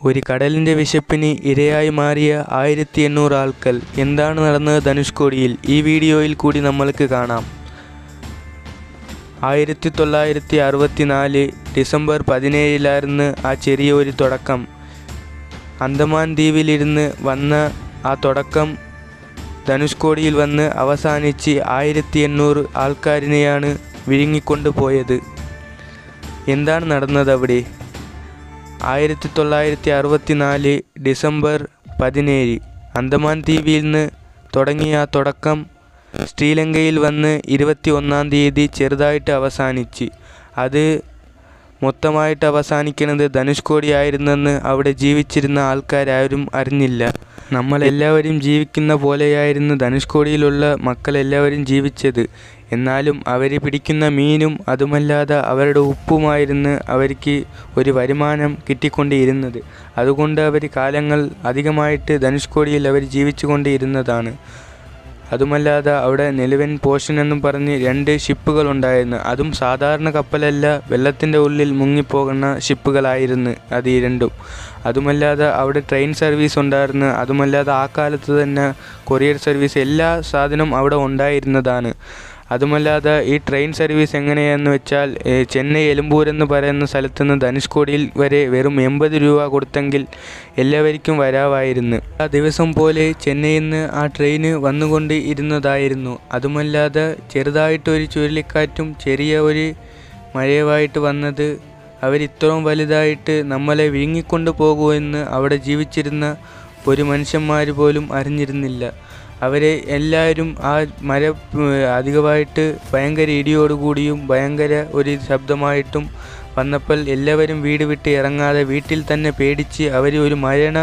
ഒരു കടലിൻ്റെ വിശപ്പിന് ഇരയായി മാറിയ ആയിരത്തി എണ്ണൂറ് ആൾക്കൾ എന്താണ് നടന്നത് ധനുഷ്കോടിയിൽ ഈ വീഡിയോയിൽ കൂടി നമ്മൾക്ക് കാണാം ആയിരത്തി തൊള്ളായിരത്തി അറുപത്തി നാല് ഡിസംബർ പതിനേഴിലായിരുന്നു ആ ചെറിയ ഒരു തുടക്കം അന്തമാൻ ദ്വീപിലിരുന്ന് വന്ന ആ തുടക്കം ധനുഷ്കോടിയിൽ വന്ന് അവസാനിച്ച് ആയിരത്തി എണ്ണൂറ് ആൾക്കാരിനെയാണ് വിഴുങ്ങിക്കൊണ്ട് പോയത് എന്താണ് നടന്നത് അവിടെ ആയിരത്തി തൊള്ളായിരത്തി അറുപത്തി നാല് ഡിസംബർ പതിനേഴ് അന്തമാൻ ദ്വീപിൽ നിന്ന് തുടങ്ങിയ ആ തുടക്കം ശ്രീലങ്കയിൽ വന്ന് ഇരുപത്തി ഒന്നാം തീയതി ചെറുതായിട്ട് അവസാനിച്ച് അത് മൊത്തമായിട്ട് അവസാനിക്കുന്നത് ധനുഷ്കോടി ആയിരുന്നെന്ന് അവിടെ ജീവിച്ചിരുന്ന ആൾക്കാരാരും അറിഞ്ഞില്ല നമ്മളെല്ലാവരും ജീവിക്കുന്ന പോലെയായിരുന്നു ധനുഷ്കോടിയിലുള്ള മക്കളെല്ലാവരും ജീവിച്ചത് എന്നാലും അവർ പിടിക്കുന്ന മീനും അതുമല്ലാതെ അവരുടെ ഉപ്പുമായിരുന്നു അവർക്ക് ഒരു വരുമാനം കിട്ടിക്കൊണ്ടിരുന്നത് അതുകൊണ്ട് അവർ കാലങ്ങൾ അധികമായിട്ട് ധനുഷ്കോടിയിൽ അവർ ജീവിച്ചു കൊണ്ടിരുന്നതാണ് അതുമല്ലാതെ അവിടെ നിലവൻ പോഷൻ എന്നും പറഞ്ഞ് രണ്ട് ഷിപ്പുകൾ ഉണ്ടായിരുന്നു അതും സാധാരണ കപ്പലല്ല വെള്ളത്തിൻ്റെ ഉള്ളിൽ മുങ്ങിപ്പോകുന്ന ഷിപ്പുകളായിരുന്നു അത് ഈ രണ്ടും അതുമല്ലാതെ അവിടെ ട്രെയിൻ സർവീസ് ഉണ്ടായിരുന്നു അതുമല്ലാതെ ആ കാലത്ത് തന്നെ കൊറിയർ സർവീസ് എല്ലാ സാധനവും അവിടെ ഉണ്ടായിരുന്നതാണ് അതുമല്ലാതെ ഈ ട്രെയിൻ സർവീസ് എങ്ങനെയാണെന്ന് വെച്ചാൽ ഏ, ചെന്നൈ എലുമ്പൂർ എന്ന് പറയുന്ന സ്ഥലത്ത് നിന്ന് ധനുഷ്കോടിയിൽ വരെ വെറും എൺപത് രൂപ കൊടുത്തെങ്കിൽ എല്ലാവർക്കും വരാമായിരുന്നു ആ ദിവസം പോലെ ചെന്നൈയിൽ നിന്ന് ആ ട്രെയിന് വന്നുകൊണ്ട് ഇരുന്നതായിരുന്നു അതുമല്ലാതെ ചെറുതായിട്ടൊരു ചുഴലിക്കാറ്റും ചെറിയ ഒരു മഴയുമായിട്ട് വന്നത് അവരിത്രയും വലുതായിട്ട് നമ്മളെ വിഴുങ്ങിക്കൊണ്ട് പോകുമെന്ന് അവിടെ ജീവിച്ചിരുന്ന ഒരു മനുഷ്യന്മാർ പോലും അറിഞ്ഞിരുന്നില്ല അവരെ എല്ലാവരും ആ മര ഉം, അധികമായിട്ട് ഭയങ്കര ഇടിയോടുകൂടിയും ഭയങ്കര ഒരു ശബ്ദമായിട്ടും വന്നപ്പോൾ എല്ലാവരും വീട് വിട്ട് ഇറങ്ങാതെ വീട്ടിൽ തന്നെ പേടിച്ച് അവർ ഒരു മരണ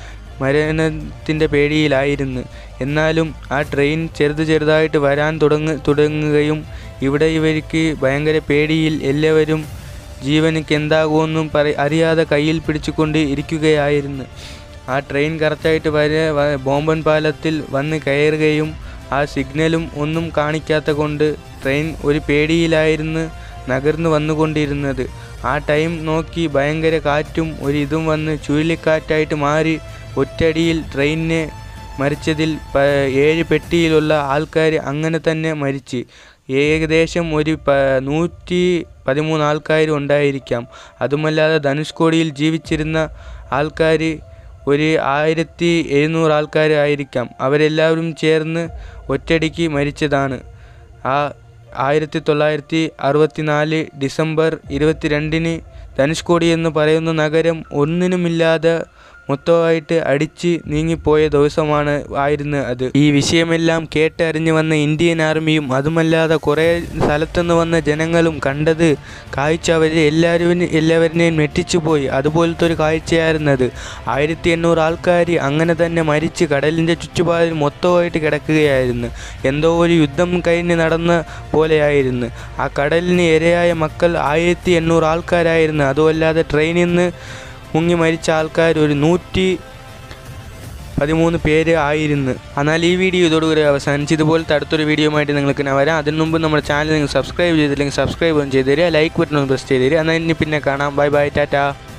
മരണത്തിൻ്റെ പേടിയിലായിരുന്നു എന്നാലും ആ ട്രെയിൻ ചെറുത് ചെറുതായിട്ട് വരാൻ തുടങ്ങ തുടങ്ങുകയും ഇവിടെ ഇവർക്ക് ഭയങ്കര പേടിയിൽ എല്ലാവരും ജീവനക്ക് എന്താകുമെന്നും പറ അറിയാതെ കയ്യിൽ പിടിച്ചുകൊണ്ട് ഇരിക്കുകയായിരുന്നു ആ ട്രെയിൻ കറക്റ്റായിട്ട് വരെ വ- ബോംബൻ പാലത്തിൽ വന്ന് കയറുകയും ആ സിഗ്നലും ഒന്നും കാണിക്കാത്ത കൊണ്ട് ട്രെയിൻ ഒരു പേടിയിലായിരുന്നു നഗർന്നു വന്നുകൊണ്ടിരുന്നത് ആ ടൈം നോക്കി ഭയങ്കര കാറ്റും ഒരു ഇതും വന്ന് ചുഴലിക്കാറ്റായിട്ട് മാറി ഒറ്റടിയിൽ ട്രെയിനിനെ മരിച്ചതിൽ പ- ഏഴ് പെട്ടിയിലുള്ള ആൾക്കാർ അങ്ങനെ തന്നെ മരിച്ച് ഏകദേശം ഒരു പ നൂറ്റി പതിമൂന്ന് ആൾക്കാർ ഉണ്ടായിരിക്കാം അതുമല്ലാതെ ധനുഷ്കോടിയിൽ ജീവിച്ചിരുന്ന ആൾക്കാർ ഒരു ആയിരത്തി എഴുന്നൂറ് ആൾക്കാർ ആയിരിക്കാം അവരെല്ലാവരും ചേർന്ന് ഒറ്റയടിക്ക് മരിച്ചതാണ് ആ ആയിരത്തി തൊള്ളായിരത്തി അറുപത്തി നാല് ഡിസംബർ ഇരുപത്തിരണ്ടിന് ധനുഷ്കോടി എന്ന് പറയുന്ന നഗരം ഒന്നിനുമില്ലാതെ മൊത്തമായിട്ട് അടിച്ച് നീങ്ങിപ്പോയ ദിവസമാണ് ആയിരുന്നു അത് ഈ വിഷയമെല്ലാം കേട്ടറിഞ്ഞ് വന്ന ഇന്ത്യൻ ആർമിയും അതുമല്ലാതെ കുറേ സ്ഥലത്തുനിന്ന് വന്ന ജനങ്ങളും കണ്ടത് കാഴ്ച അവരെ എല്ലാവരും എല്ലാവരിനെയും ഞെട്ടിച്ചു പോയി അതുപോലത്തെ ഒരു കാഴ്ചയായിരുന്നു അത് ആയിരത്തി എണ്ണൂറ് ആൾക്കാർ അങ്ങനെ തന്നെ മരിച്ച് കടലിൻ്റെ ചുറ്റുപാടിൽ മൊത്തമായിട്ട് കിടക്കുകയായിരുന്നു എന്തോ ഒരു യുദ്ധം കഴിഞ്ഞ് നടന്ന പോലെയായിരുന്നു ആ കടലിന് ഇരയായ മക്കൾ ആയിരത്തി എണ്ണൂറ് ആൾക്കാരായിരുന്നു അതുമല്ലാതെ ട്രെയിനിൽ നിന്ന് മുങ്ങി മരിച്ച ആൾക്കാർ ഒരു നൂറ്റി പതിമൂന്ന് പേര് ആയിരുന്നു എന്നാൽ ഈ വീഡിയോ ഇതോടുകൂടി അവസാനിച്ച് ഇതുപോലത്തെ അടുത്തൊരു വീഡിയോ ആയിട്ട് നിങ്ങൾക്ക് ഞാൻ വരാം അതിന് മുമ്പ് നമ്മുടെ ചാനൽ നിങ്ങൾ സബ്സ്ക്രൈബ് ചെയ്തില്ലെങ്കിൽ സബ്സ്ക്രൈബ് ചെയ്ത് തരിക ലൈക്ക് ബട്ടൺ ഒന്ന് പ്രസ് ചെയ്ത് തരിക എന്നാൽ ഇനി പിന്നെ കാണാം ബൈ ബൈ ടാറ്റാ